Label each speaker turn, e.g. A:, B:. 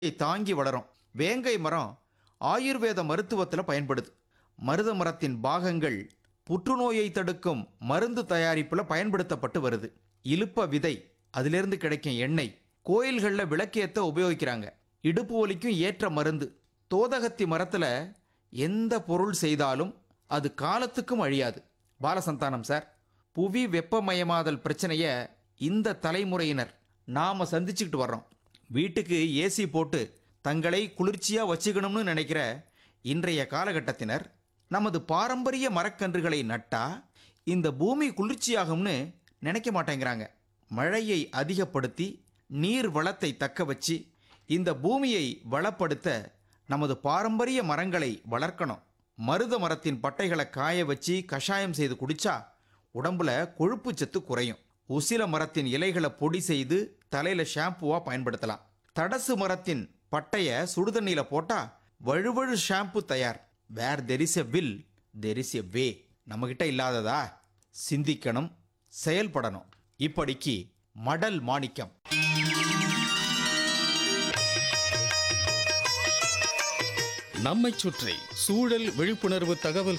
A: தாங்கி வளரும் வேங்கை மரம் ஆயுர்வேத மருத்துவத்தில் பயன்படுது மருத மரத்தின் பாகங்கள் புற்றுநோயை தடுக்கும் மருந்து தயாரிப்பில் பயன்படுத்தப்பட்டு வருது இலுப்ப விதை அதிலிருந்து கிடைக்கும் எண்ணெய் கோயில்களில் விளக்கேத்த உபயோகிக்கிறாங்க இடுப்பு வலிக்கும் ஏற்ற மருந்து தோதகத்தி மரத்தில் எந்த பொருள் செய்தாலும் அது காலத்துக்கும் அழியாது பாலசந்தானம் சார் புவி வெப்பமயமாதல் பிரச்சனையை இந்த தலைமுறையினர் நாம சந்திச்சுக்கிட்டு வர்றோம் வீட்டுக்கு ஏசி போட்டு தங்களை குளிர்ச்சியாக வச்சுக்கணும்னு நினைக்கிற இன்றைய காலகட்டத்தினர் நமது பாரம்பரிய மரக்கன்றுகளை நட்டா இந்த பூமி குளிர்ச்சியாகும்னு நினைக்க மாட்டேங்கிறாங்க மழையை அதிகப்படுத்தி நீர் வளத்தை தக்க வச்சு இந்த பூமியை வளப்படுத்த நமது பாரம்பரிய மரங்களை வளர்க்கணும் மருத மரத்தின் பட்டைகளை காய வச்சு கஷாயம் செய்து குடிச்சா உடம்புல கொழுப்பு சத்து குறையும் உசில மரத்தின் இலைகளை பொடி செய்து தலையில ஷாம்புவா பயன்படுத்தலாம் தடசு மரத்தின் பட்டைய சுடுதண்ணியில போட்டா வழுவழு ஷாம்பு தயார் where there is a will there is a way நம்மகிட்ட இல்லாததா சிந்திக்கணும் செயல்படணும் இப்படிக்கு மடல் மாணிக்கம்
B: நம்மைச் சுற்றி சூழல் விழிப்புணர்வு தகவல்கள்